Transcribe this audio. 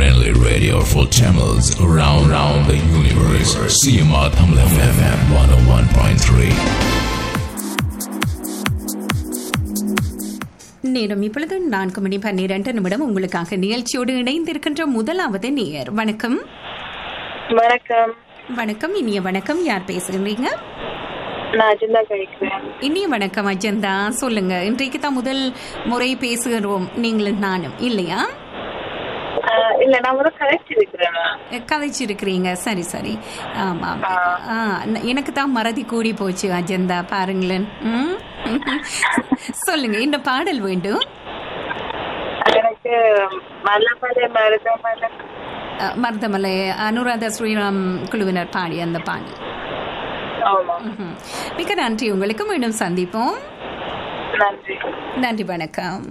friendly radio for Tamils around, around the universe. CMR Tamil FM 101.3. நேரம் இப்பொழுது நான்கு மணி பன்னிரண்டு நிமிடம் உங்களுக்காக நிகழ்ச்சியோடு இணைந்திருக்கின்ற முதலாவது நேயர் வணக்கம் வணக்கம் வணக்கம் இனிய வணக்கம் யார் பேசுகிறீங்க நான் அஜந்தா கழிக்கிறேன் இனிய வணக்கம் அஜந்தா சொல்லுங்க இன்றைக்கு தான் முதல் முறை பேசுகிறோம் நீங்களும் நானும் இல்லையா ஆஹ் இல்ல நான் முதல் கழிச்சிருக்கிறேன் கதைச்சிருக்கிறீங்க சரி சரி ஆமாம் ஆ, ந- எனக்கு தான் மறதி கூடி போச்சு அஜந்தா பாருங்களேன் ம்? சொல்லுங்க இந்த பாடல் வேண்டும் எனக்கு மல்லமலை மருதமலை அ, மருதமலை அனுராதா ஸ்ரீராம் குழுவினர் பாடிய அந்த பாடல் ஆமா ம்ஹும். மிக்க நன்றி உங்களுக்கு மீண்டும் சந்திப்போம் நன்றி நன்றி வணக்கம்